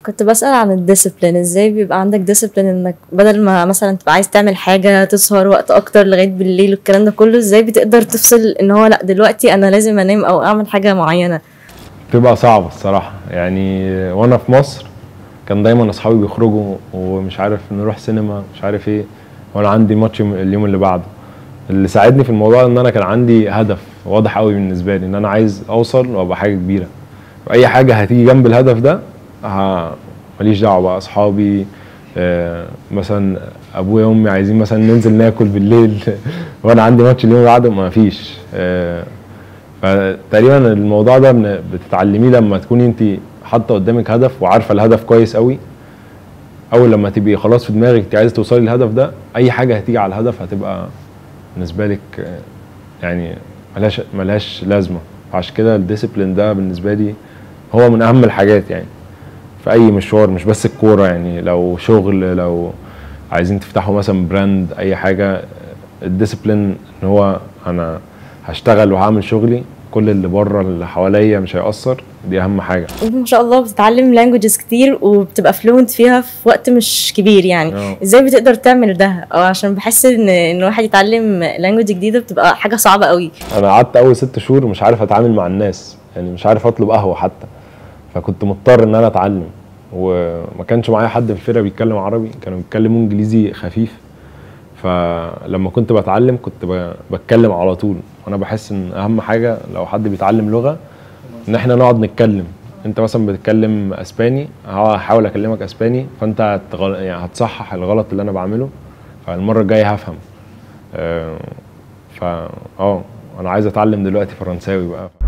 كنت بسأل عن الديسيبلين ازاي بيبقى عندك ديسيبلين انك بدل ما مثلا تبقى عايز تعمل حاجة تسهر وقت اكتر لغاية بالليل والكلام ده كله ازاي بتقدر تفصل ان هو لا دلوقتي انا لازم انام او اعمل حاجة معينة بتبقى صعبة الصراحة يعني وانا في مصر كان دايما اصحابي بيخرجوا ومش عارف نروح سينما مش عارف ايه وانا عندي ماتش يوم- اليوم اللي بعده اللي ساعدني في الموضوع ده ان انا كان عندي هدف واضح قوي بالنسبة لي ان انا عايز اوصل وابقى حاجة كبيرة واي حاجة هتيجي جنب الهدف ده ه- ماليش دعوة بقى اصحابي آه، مثلا ابويا وامي عايزين مثلا ننزل ناكل بالليل وانا عندي ماتش اليوم اللي بعده ما فيش آه، فتقريبا الموضوع ده بن- بتتعلميه لما تكوني انت حاطه قدامك هدف وعارفه الهدف كويس قوي اول لما تبقي خلاص في دماغك انت عايزه توصلي للهدف ده اي حاجه هتيجي على الهدف هتبقى بالنسبه لك آه، يعني ملهاش ملهاش لازمه عشان كده الديسيبلين ده بالنسبه لي هو من اهم الحاجات يعني في اي مشوار مش بس الكوره يعني لو شغل لو عايزين تفتحوا مثلا براند اي حاجه الديسيبلين ان هو انا هشتغل وهعمل شغلي كل اللي بره اللي حواليا مش هيأثر دي اهم حاجه انت ما شاء الله بتتعلم لانجوجز كتير وبتبقى فلوينت فيها في وقت مش كبير يعني اه. ازاي بتقدر تعمل ده او عشان بحس ان ان الواحد يتعلم لانجوج جديدة بتبقى حاجة صعبة قوي انا قعدت اول ست شهور مش عارف اتعامل مع الناس يعني مش عارف اطلب قهوه حتى فكنت مضطر ان انا اتعلم وما كانش معايا حد في الفرقه بيتكلم عربي كانوا بيتكلموا انجليزي خفيف فلما كنت بتعلم كنت ب- بتكلم على طول وانا بحس ان اهم حاجه لو حد بيتعلم لغه ان احنا نقعد نتكلم انت مثلا بتتكلم اسباني هحاول اكلمك اسباني فانت هتغل... يعني هتصحح الغلط اللي انا بعمله فالمره الجايه هفهم آه، فا اه انا عايز اتعلم دلوقتي فرنساوي بقى